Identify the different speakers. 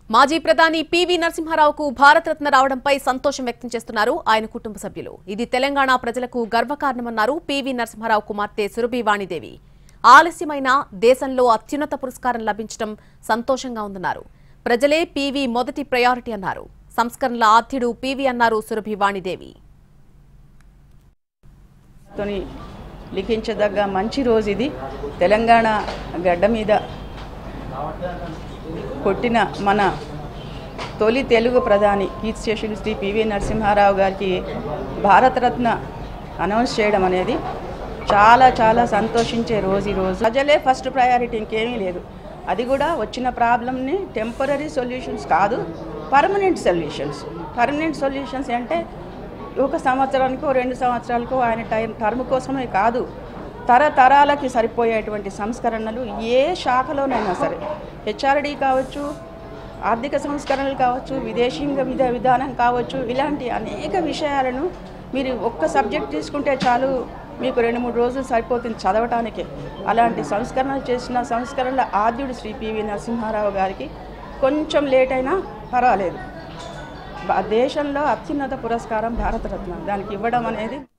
Speaker 1: మాజీ ప్రధాని పివి నరసింహారావుకు భారతరత్న రావడంపై సంతోషం వ్యక్తం చేస్తున్నారు ఆయన కుటుంబ సభ్యులు ఇది తెలంగాణ ప్రజలకు గర్వకారణమన్నారు పివి నరసింహారావు కుమార్తె సురభి వాణిదేవి ఆలస్యమైన దేశంలో అత్యున్నత పురస్కారం లభించడం సంతోషంగా ఉందన్నారు ప్రజలే పివి మొదటి ప్రయారిటీ అన్నారు సంస్కరణల ఆద్యుడు పివి అన్నారు సురభి వాణిదేవి
Speaker 2: తోని లిఖించదగ్గ మంచి రోజు ఇది తెలంగాణ గడ్డ మీద కొట్టిన మన తొలి తెలుగు ప్రధాని కీర్తిశేషులు శ్రీ పివి నరసింహారావు గారికి భారతరత్న అనౌన్స్ చేయడం అనేది చాలా చాలా సంతోషించే రోజు ఈ రోజు ప్రజలే ఫస్ట్ ప్రయారిటీ ఇంకేమీ లేదు అది కూడా వచ్చిన ప్రాబ్లమ్ని టెంపరీ సొల్యూషన్స్ కాదు పర్మనెంట్ సొల్యూషన్స్ పర్మనెంట్ సొల్యూషన్స్ అంటే ఒక సంవత్సరానికో రెండు సంవత్సరాలకో ఆయన టైం టర్మ్ కోసమే కాదు తరతరాలకి సరిపోయేటువంటి సంస్కరణలు ఏ శాఖలోనైనా సరే హెచ్ఆర్డి కావచ్చు ఆర్థిక సంస్కరణలు కావచ్చు విదేశీంగ విధ విధానం కావచ్చు ఇలాంటి అనేక విషయాలను మీరు ఒక్క సబ్జెక్ట్ తీసుకుంటే చాలు మీకు రెండు మూడు రోజులు సరిపోతుంది చదవటానికి అలాంటి సంస్కరణలు చేసిన సంస్కరణల ఆద్యుడు శ్రీ పివి నరసింహారావు గారికి కొంచెం లేట్ అయినా పర్వాలేదు బా- దేశంలో అత్యున్నత పురస్కారం భారతరత్న దానికి ఇవ్వడం అనేది